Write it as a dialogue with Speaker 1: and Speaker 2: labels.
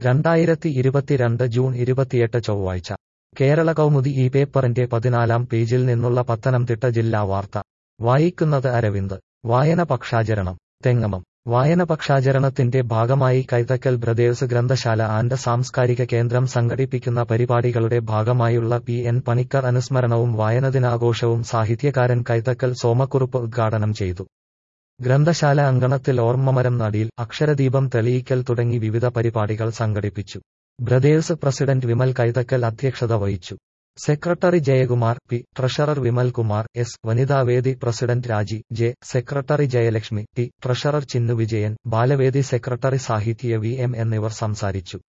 Speaker 1: രണ്ടായിരത്തി ഇരുപത്തിരണ്ട് ജൂൺ ഇരുപത്തിയെട്ട് ചൊവ്വാഴ്ച കേരള കൗമുദി ഈ പേപ്പറിന്റെ പതിനാലാം പേജിൽ നിന്നുള്ള പത്തനംതിട്ട ജില്ലാ വാർത്ത വായിക്കുന്നത് അരവിന്ദ് വായന പക്ഷാചരണം തെങ്ങമം വായന പക്ഷാചരണത്തിന്റെ ഭാഗമായി കൈതക്കൽ ബ്രദേഴ്സ് ഗ്രന്ഥശാല ആൻഡ് സാംസ്കാരിക കേന്ദ്രം സംഘടിപ്പിക്കുന്ന പരിപാടികളുടെ ഭാഗമായുള്ള പി എൻ പണിക്കർ അനുസ്മരണവും വായനദിനാഘോഷവും സാഹിത്യകാരൻ കൈതക്കൽ സോമക്കുറുപ്പ് ഉദ്ഘാടനം ചെയ്തു ഗ്രന്ഥശാല അങ്കണത്തിൽ ഓർമ്മമരം നടിയിൽ അക്ഷരദീപം തെളിയിക്കൽ തുടങ്ങി വിവിധ പരിപാടികൾ സംഘടിപ്പിച്ചു ബ്രദേഴ്സ് പ്രസിഡന്റ് വിമൽ കൈതക്കൽ അധ്യക്ഷത വഹിച്ചു secretary Jayakumar P treasurer Vimal Kumar S വനിതാവേദി president Raji J secretary Jayalakshmi T treasurer Chinnu Vijayan ബാലവേദി സെക്രട്ടറി സാഹിത്യ വി എം എന്നിവർ സംസാരിച്ചു